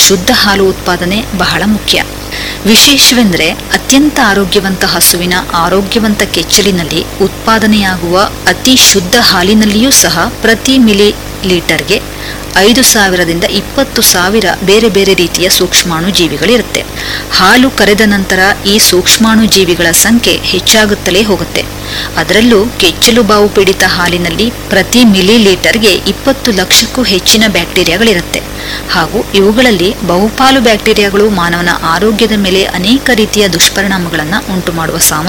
ಶುದ್ಧ ಹಾಲು ಉತ್ಪಾದನೆ ಬಹಳ ಮುಖ್ಯ ವಿಶೇಷವೆಂದರೆ ಅತ್ಯಂತ ಆರೋಗ್ಯವಂತ ಹಸುವಿನ ಆರೋಗ್ಯವಂತ ಕೆಚ್ಚಲಿನಲ್ಲಿ ಉತ್ಪಾದನೆಯಾಗುವ ಅತಿ ಶುದ್ಧ ಹಾಲಿನಲ್ಲಿಯೂ ಸಹ ಪ್ರತಿ ಮಿಲಿ ಲೀಟರ್ಗೆ ಐದು ಸಾವಿರದಿಂದ ಇಪ್ಪತ್ತು ಸಾವಿರ ಬೇರೆ ಬೇರೆ ರೀತಿಯ ಸೂಕ್ಷ್ಮಾಣು ಜೀವಿಗಳಿರುತ್ತೆ ಹಾಲು ಕರೆದ ನಂತರ ಈ ಸೂಕ್ಷ್ಮಾಣು ಜೀವಿಗಳ ಸಂಖ್ಯೆ ಹೆಚ್ಚಾಗುತ್ತಲೇ ಹೋಗುತ್ತೆ ಅದರಲ್ಲೂ ಕೆಚ್ಚಲು ಬಾವು ಪೀಡಿತ ಹಾಲಿನಲ್ಲಿ ಪ್ರತಿ ಮಿಲಿ ಲೀಟರ್ಗೆ ಇಪ್ಪತ್ತು ಲಕ್ಷಕ್ಕೂ ಹೆಚ್ಚಿನ ಬ್ಯಾಕ್ಟೀರಿಯಾಗಳಿರುತ್ತೆ ಹಾಗೂ ಇವುಗಳಲ್ಲಿ ಬಹುಪಾಲು ಬ್ಯಾಕ್ಟೀರಿಯಾಗಳು ಮಾನವನ ಆರೋಗ್ಯದ ಮೇಲೆ ಅನೇಕ ರೀತಿಯ ದುಷ್ಪರಿಣಾಮಗಳನ್ನು ಉಂಟುಮಾಡುವ ಸಾಮರ್ಥ್ಯ